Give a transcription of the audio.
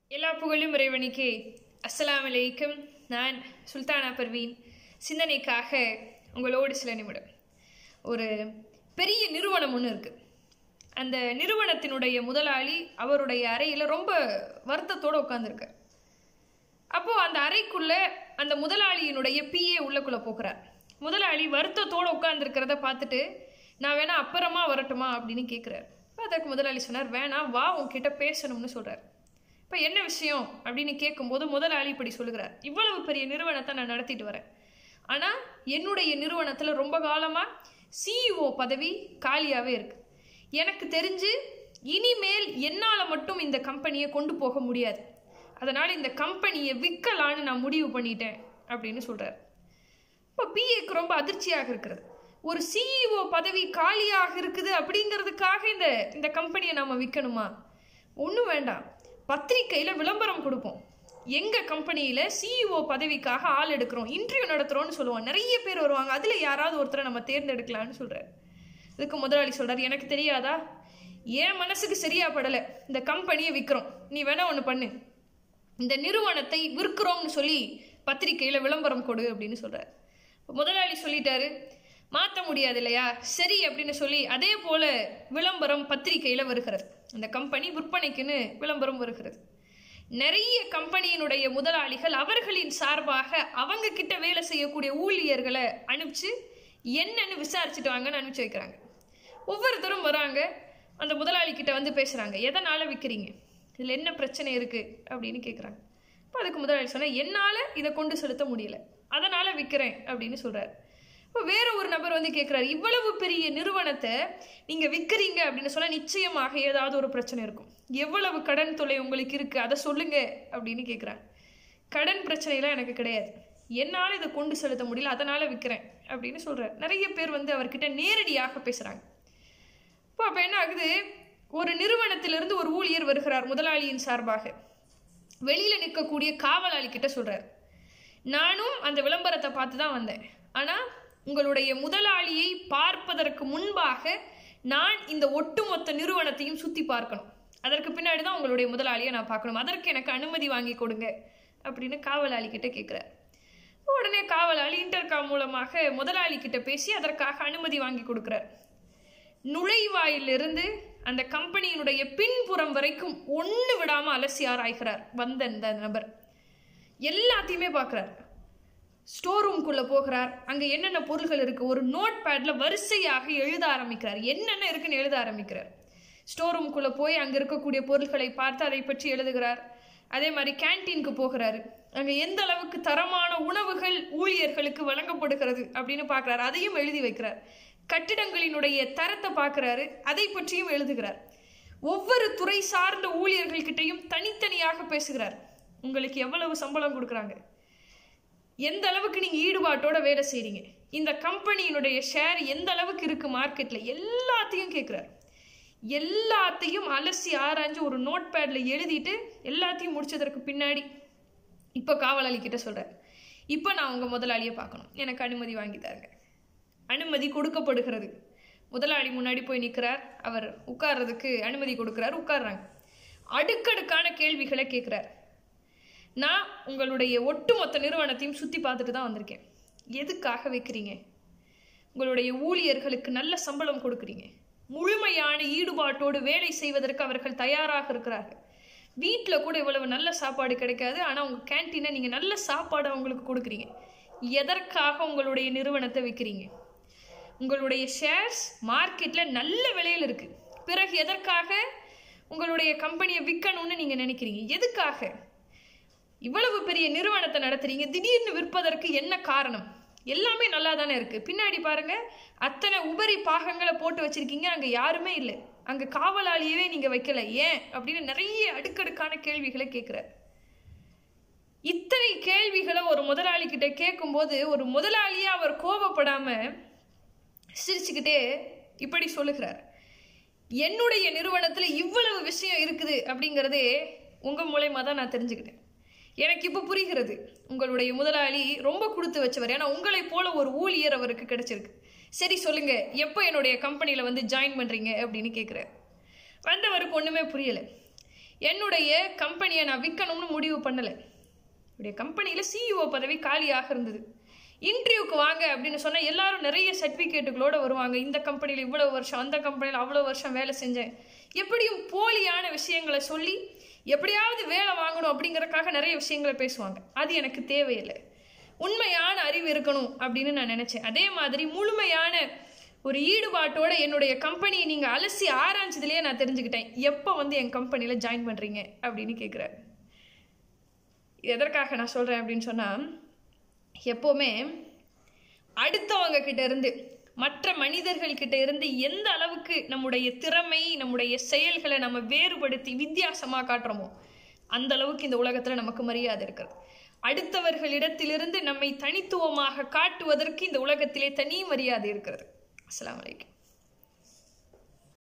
எல்லா புகழும் இறைவனுக்கே அஸ்ஸலாமு அலைக்கும் நான் சுல்தானா பர்வீன் சிந்தனைக்காக உங்களோடு சில நிமிடம் ஒரு பெரிய நிறுவனம் ஒன்று இருக்குது அந்த நிறுவனத்தினுடைய முதலாளி அவருடைய அறையில் ரொம்ப வருத்தத்தோடு உட்காந்துருக்கார் அப்போது அந்த அறைக்குள்ள அந்த முதலாளியினுடைய பிஏ உள்ளக்குள்ளே போகிறார் முதலாளி வருத்தத்தோடு உட்காந்துருக்கிறத பார்த்துட்டு நான் வேணா அப்புறமா வரட்டுமா அப்படின்னு கேட்குறாரு அதற்கு முதலாளி சொன்னார் வேணாம் வா உன்கிட்ட பேசணும்னு சொல்கிறார் இப்போ என்ன விஷயம் அப்படின்னு கேட்கும்போது முதலாளி இப்படி சொல்லுகிறார் இவ்வளவு பெரிய நிறுவனத்தை நான் நடத்திட்டு வரேன் ஆனால் என்னுடைய நிறுவனத்தில் ரொம்ப காலமாக சிஇஓ பதவி காலியாகவே இருக்கு எனக்கு தெரிஞ்சு இனிமேல் என்னால் மட்டும் இந்த கம்பெனியை கொண்டு போக முடியாது அதனால் இந்த கம்பெனியை விற்கலான்னு நான் முடிவு பண்ணிட்டேன் அப்படின்னு சொல்கிறார் இப்போ பிஏக்கு ரொம்ப அதிர்ச்சியாக இருக்கிறது ஒரு சிஇஓ பதவி காலியாக இருக்குது அப்படிங்கிறதுக்காக இந்த இந்த கம்பெனியை நாம் விற்கணுமா ஒன்றும் வேண்டாம் பத்திரிக்கையில் விளம்பரம் கொடுப்போம் எங்கள் கம்பெனியில் சிஇஓ பதவிக்காக ஆள் எடுக்கிறோம் இன்டர்வியூ நடத்துகிறோன்னு சொல்லுவோம் நிறைய பேர் வருவாங்க அதில் யாராவது ஒருத்தரை நம்ம தேர்ந்தெடுக்கலான்னு சொல்கிறார் இதுக்கு முதலாளி சொல்கிறார் எனக்கு தெரியாதா என் மனசுக்கு சரியா படலை இந்த கம்பெனியை விற்கிறோம் நீ வேணா ஒன்று பண்ணு இந்த நிறுவனத்தை விற்கிறோம்னு சொல்லி பத்திரிக்கையில் விளம்பரம் கொடு அப்படின்னு சொல்கிறார் முதலாளி சொல்லிட்டாரு மாற்ற முடியாது இல்லையா சரி அப்படின்னு சொல்லி அதே போல விளம்பரம் பத்திரிகையில் வருகிறது அந்த கம்பெனி விற்பனைக்குன்னு விளம்பரம் வருகிறது நிறைய கம்பெனியினுடைய முதலாளிகள் அவர்களின் சார்பாக அவங்க கிட்ட வேலை செய்யக்கூடிய ஊழியர்களை அனுப்பிச்சு என்னன்னு விசாரிச்சுட்டு வாங்கன்னு அனுப்பிச்சு வைக்கிறாங்க ஒவ்வொருத்தரும் வராங்க அந்த முதலாளி கிட்ட வந்து பேசுகிறாங்க எதனால் விற்கிறீங்க இதில் என்ன பிரச்சனை இருக்குது அப்படின்னு கேட்குறாங்க இப்போ அதுக்கு முதலாளி சொன்னால் என்னால் இதை கொண்டு செலுத்த முடியல அதனால் விற்கிறேன் அப்படின்னு சொல்கிறார் இப்போ வேற ஒரு நபர் வந்து கேட்குறாரு இவ்வளவு பெரிய நிறுவனத்தை நீங்கள் விற்கிறீங்க அப்படின்னு சொன்னால் நிச்சயமாக ஏதாவது ஒரு பிரச்சனை இருக்கும் எவ்வளவு கடன் தொலை உங்களுக்கு இருக்குது அதை சொல்லுங்க அப்படின்னு கேட்குறாங்க கடன் பிரச்சனைலாம் எனக்கு கிடையாது என்னால் இதை கொண்டு செலுத்த முடியல அதனால் விற்கிறேன் அப்படின்னு சொல்கிறார் நிறைய பேர் வந்து அவர்கிட்ட நேரடியாக பேசுகிறாங்க இப்போ அப்போ என்ன ஆகுது ஒரு நிறுவனத்திலிருந்து ஒரு ஊழியர் வருகிறார் முதலாளியின் சார்பாக வெளியில் நிற்கக்கூடிய காவலாளி கிட்ட சொல்கிறார் நானும் அந்த விளம்பரத்தை பார்த்து தான் வந்தேன் ஆனால் உங்களுடைய முதலாளியை பார்ப்பதற்கு முன்பாக நான் இந்த ஒட்டுமொத்த நிறுவனத்தையும் சுற்றி பார்க்கணும் அதற்கு பின்னாடி தான் உங்களுடைய முதலாளியை நான் பார்க்கணும் அதற்கு எனக்கு அனுமதி வாங்கி கொடுங்க அப்படின்னு காவலாளி கிட்ட கேட்குறார் உடனே காவலாளி இன்டர்காம் மூலமாக முதலாளி கிட்ட பேசி அதற்காக அனுமதி வாங்கி கொடுக்குறார் நுழைவாயிலிருந்து அந்த கம்பெனியினுடைய பின்புறம் வரைக்கும் ஒன்று விடாமல் அலசி ஆராய்கிறார் வந்த இந்த நபர் எல்லாத்தையுமே பார்க்குறார் ஸ்டோர் ரூம்குள்ளே போகிறார் அங்கே என்னென்ன பொருள்கள் இருக்குது ஒரு நோட் பேடில் வரிசையாக எழுத ஆரம்பிக்கிறார் என்னென்ன இருக்குன்னு எழுத ஆரம்பிக்கிறார் ஸ்டோர் ரூம்குள்ளே போய் அங்கே இருக்கக்கூடிய பொருட்களை பார்த்து அதை பற்றி எழுதுகிறார் அதே மாதிரி கேன்டீனுக்கு போகிறாரு அங்கே எந்த அளவுக்கு தரமான உணவுகள் ஊழியர்களுக்கு வழங்கப்படுகிறது அப்படின்னு பார்க்குறாரு அதையும் எழுதி வைக்கிறார் கட்டிடங்களினுடைய தரத்தை பார்க்குறாரு அதை பற்றியும் எழுதுகிறார் ஒவ்வொரு துறை சார்ந்த ஊழியர்கள்கிட்டையும் தனித்தனியாக பேசுகிறார் உங்களுக்கு எவ்வளவு சம்பளம் கொடுக்குறாங்க எந்த அளவுக்கு நீங்கள் ஈடுபாட்டோட வேலை செய்கிறீங்க இந்த கம்பெனியினுடைய ஷேர் எந்த அளவுக்கு இருக்குது மார்க்கெட்டில் எல்லாத்தையும் கேட்குறாரு எல்லாத்தையும் அலசி ஆராய்ஞ்சு ஒரு நோட் பேடில் எழுதிட்டு எல்லாத்தையும் முடிச்சதற்கு பின்னாடி இப்போ காவலாளி கிட்ட சொல்கிறார் இப்போ நான் உங்கள் முதலாளியை பார்க்கணும் எனக்கு அனுமதி வாங்கி தருங்க அனுமதி கொடுக்கப்படுகிறது முதலாளி முன்னாடி போய் நிற்கிறார் அவர் உட்கார்றதுக்கு அனுமதி கொடுக்குறார் உட்கார்றாங்க அடுக்கடுக்கான கேள்விகளை கேட்குறார் நான் உங்களுடைய ஒட்டுமொத்த நிறுவனத்தையும் சுற்றி பார்த்துட்டு தான் வந்திருக்கேன் எதுக்காக வைக்கிறீங்க உங்களுடைய ஊழியர்களுக்கு நல்ல சம்பளம் கொடுக்குறீங்க முழுமையான ஈடுபாட்டோடு வேலை செய்வதற்கு அவர்கள் தயாராக இருக்கிறார்கள் வீட்டில் கூட இவ்வளவு நல்ல சாப்பாடு கிடைக்காது ஆனால் உங்கள் கேன்டீனை நீங்கள் நல்ல சாப்பாடு அவங்களுக்கு கொடுக்குறீங்க எதற்காக உங்களுடைய நிறுவனத்தை விற்கிறீங்க உங்களுடைய ஷேர்ஸ் மார்க்கெட்டில் நல்ல விலையில் இருக்குது பிறகு எதற்காக உங்களுடைய கம்பெனியை விற்கணும்னு நீங்கள் நினைக்கிறீங்க எதுக்காக இவ்வளவு பெரிய நிறுவனத்தை நடத்துறீங்க திடீர்னு விற்பதற்கு என்ன காரணம் எல்லாமே நல்லா தானே இருக்குது பின்னாடி பாருங்க அத்தனை உபரி பாகங்களை போட்டு வச்சிருக்கீங்க அங்கே யாருமே இல்லை அங்கே காவலாளியவே நீங்கள் வைக்கல ஏன் அப்படின்னு நிறைய அடுக்கடுக்கான கேள்விகளை கேட்குறார் இத்தனை கேள்விகளை ஒரு முதலாளி கிட்ட கேட்கும்போது ஒரு முதலாளியாக அவர் கோபப்படாமல் சிரிச்சுக்கிட்டே இப்படி சொல்லுகிறார் என்னுடைய நிறுவனத்தில் இவ்வளவு விஷயம் இருக்குது அப்படிங்கிறதே உங்கள் மூலயமா தான் நான் தெரிஞ்சுக்கிட்டேன் எனக்கு இப்போ புரிகிறது உங்களுடைய முதலாளி ரொம்ப கொடுத்து வச்சவர் ஏன்னா உங்களை போல ஒரு ஊழியர் அவருக்கு கிடைச்சிருக்கு சரி சொல்லுங்க எப்போ என்னுடைய கம்பெனியில் வந்து ஜாயின் பண்ணுறீங்க அப்படின்னு கேட்குறாரு வந்தவருக்கு ஒன்றுமே புரியலை என்னுடைய கம்பெனியை நான் விற்கணும்னு முடிவு பண்ணலை என்னுடைய கம்பெனியில் சிஇஓ பதவி காலியாக இருந்தது இன்டர்வியூக்கு வாங்க அப்படின்னு சொன்னால் எல்லாரும் நிறைய சர்டிஃபிகேட்டுகளோட வருவாங்க இந்த கம்பெனியில் இவ்வளோ வருஷம் அந்த கம்பெனியில் அவ்வளோ வருஷம் வேலை செஞ்சேன் எப்படியும் போலியான விஷயங்களை சொல்லி எப்படியாவது வேலை வாங்கணும் அப்படிங்கறதுக்காக நிறைய விஷயங்களை பேசுவாங்க அது எனக்கு தேவையில்லை உண்மையான அறிவு இருக்கணும் அப்படின்னு நான் நினச்சேன் அதே மாதிரி முழுமையான ஒரு ஈடுபாட்டோட என்னுடைய கம்பெனியை நீங்கள் அலசி ஆராய்ஞ்சதுலேயே நான் தெரிஞ்சுக்கிட்டேன் எப்போ வந்து என் கம்பெனியில் ஜாயின் பண்ணுறீங்க அப்படின்னு கேட்குறாரு எதற்காக நான் சொல்கிறேன் அப்படின்னு சொன்னால் எப்போவுமே அடுத்தவங்க கிட்ட இருந்து மற்ற மனிதர்கள் கிட்ட இருந்து எந்த அளவுக்கு நம்முடைய திறமை நம்முடைய செயல்களை நம்ம வேறுபடுத்தி வித்தியாசமாக காட்டுறோமோ அந்த அளவுக்கு இந்த உலகத்தில் நமக்கு மரியாதை இருக்கிறது அடுத்தவர்களிடத்திலிருந்து நம்மை தனித்துவமாக காட்டுவதற்கு இந்த உலகத்திலே தனி மரியாதை இருக்கிறது அஸ்ஸலாமு அலைக்கும்